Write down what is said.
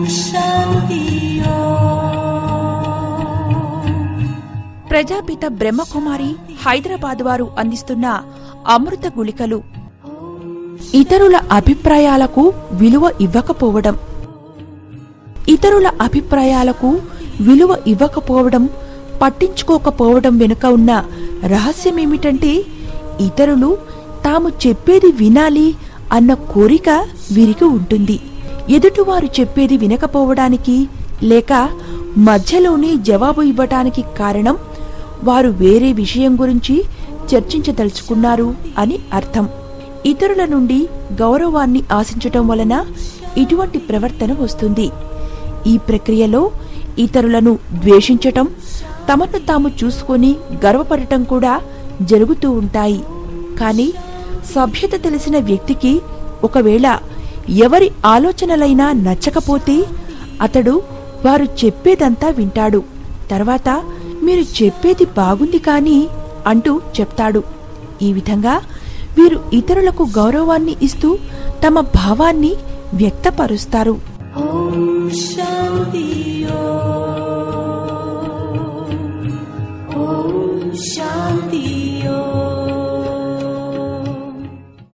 Shanti ప్రజాపిత బ్రహ్మకుమారి హైదరాబాద్ వారు అందిస్తున్న అమృత గుళికలు ఇతరుల అభిప్రాయాలకు విలువ ఇవ్వకపోవడం ఇతరుల అభిప్రాయాలకు విలువ ఇవ్వకపోవడం పట్టించుకోకపోవడం వెనుక ఉన్న రహస్యమేమిటంటే ఇతరులు తాము చెప్పేది వినాలి అన్న కోరిక వీరికి ఉంటుంది ఎదుటివారు చెప్పేది వినకపోవడానికి లేక మధ్యలోనే జవాబు ఇవ్వటానికి కారణం వారు వేరే విషయం గురించి చర్చించదలుచుకున్నారు అని అర్థం ఇతరుల నుండి గౌరవాన్ని ఆశించటం వలన ఇటువంటి ప్రవర్తన వస్తుంది ఈ ప్రక్రియలో ఇతరులను ద్వేషించటం తమను తాము చూసుకొని గర్వపడటం కూడా జరుగుతూ ఉంటాయి కానీ సభ్యత తెలిసిన వ్యక్తికి ఒకవేళ ఎవరి ఆలోచనలైనా నచ్చకపోతే అతడు వారు చెప్పేదంతా వింటాడు తర్వాత మీరు చెప్పేది బాగుంది కానీ అంటూ చెప్తాడు ఈ విధంగా వీరు ఇతరులకు గౌరవాన్ని ఇస్తూ తమ భావాన్ని వ్యక్తపరుస్తారు Om Shanti